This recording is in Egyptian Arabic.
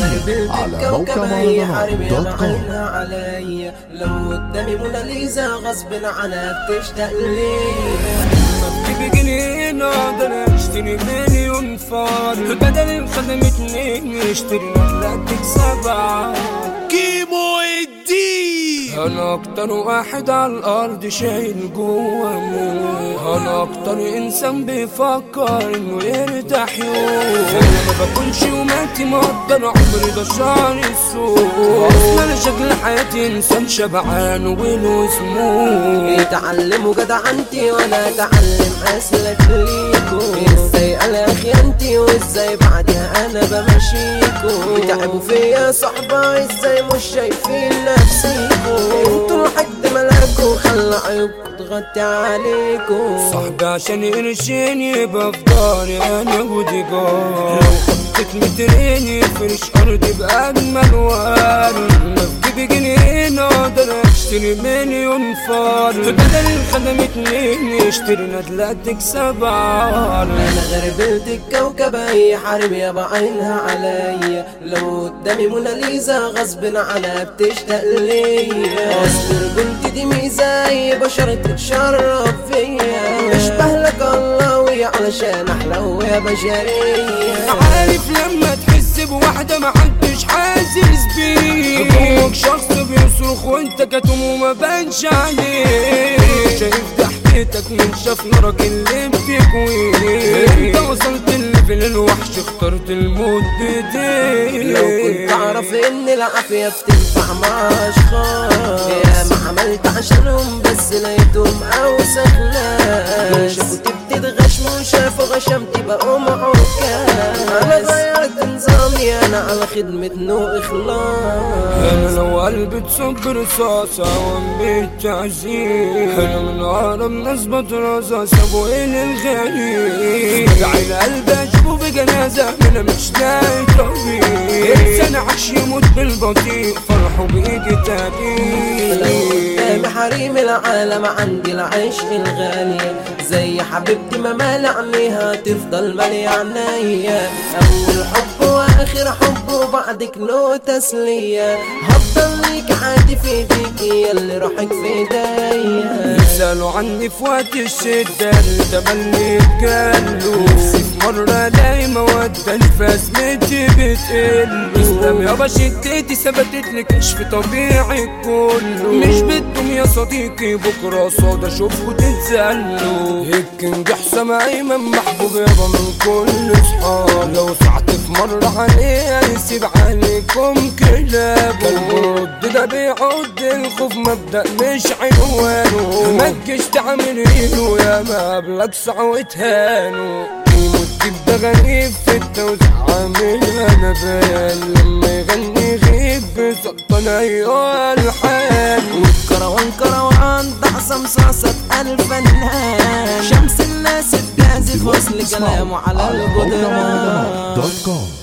غربلت على الكوكب موقع اي مهرجانات حرب دوت كوم. يبعدها عليا لو قدامي موناليزا غصب عنها بتشتاق ليا بجيب جنيه اقدر اشتري مليون فار بدل الخدم اتنين اشتري نقلتك سبعة كيمو الدين انا اكتر واحد على الارض شايل جوا هموم انا اكتر انسان بيفكر انه يرتاح يوم انا ما باكلش وماتي مقدر عمري ده شعر السوق اصلا انا شكل حياتي انسان شبعان وله سموم يتعلموا جدعنتي وانا اتعلم اسلك ليكو ازاي انا خيانتي وازاي بعدها انا بمشيكو بتعبوا فيا صحبة ازاي مش شايفين نفسيكو انتوا لحد ملاكو خلى عيوبكو تغطي عليكو صاحبي عشان قرشين يبقى في داري انا ودي جار لو خطيت مترين يفرش ارضي باجمل وارد ما في جيبي جنيه اقدر اشتري مليون فار بدل الخدم اتنين اشتري ندلتك سبعة انا غربلت الكوكب اي حرب يا بعينها عليا لو قدامي موناليزا غصب عنها بتشتاق ليا اصل رجولتي دي ميزه اي بشر تتشرف فيا اشبه لك الله علشان احلى يا بشريه عارف لما تحس بواحدة ما حدش حاسس بيه جواك شخص بيصرخ وانت كتم وما بانش عليه شايف ضحكتك من شاف نارك اللي بتكويه انت وصلت الليفل الوحش اخترت الموت بايديك لو كنت اعرف ان العافيه بتنفع مع اشخاص يا ما عملت عشانهم بس لقيتهم اوسخ ناس شافوا بتتغشم وشافوا غشمتي بقوا عكاز انا غيرت نظامي انا على خدمة نو اخلاص انا لو قلبي تصب رصاصة وام بالتعذيب انا من اقرب ناس بطرازة سابوا ايه للغريب بعين قلبي اشوفه في جنازة انا مش لاقي طبيب انسان عاش يموت بالبطيء فرحه بيجي لو تاني قدامي حريم العالم عندي العشق الغالي زي حبيبتي ما مال عينيها تفضل مالية عينيا أول حب وآخر حب وبعدك له تسلية هفضل ليك عادي في ايديك يا اللي روحك في ايديا يسألوا عني في وقت الشدة اللي تملي اتجلوا نفسي في مرة الاقي مودة الفازلتي بتقل اسلام يابا شدتي ثبتت لي كشف طبيعي كله مش بدهم يا صديقي بكرة صاد اشوفكوا تتزلوا الكينج حسام ايمن محبوب يابا من كل صحاب لو سعت في مرة عليه هيسيب عليكم كلاب الرد ده بيعد الخوف مبدأ مش عنوانه ما تجيش تعمل ايده يا ما قبلك سعوة هانو الدب ده غريب في التوزيع عامل انا بيان لما يغني غيب بسلطان ايوه الحال والكروان كروان ده حسام صاصة الفنان شمس الناس الجاذب وصل كلامه على على موقع الجدران مهرجانات دوت كوم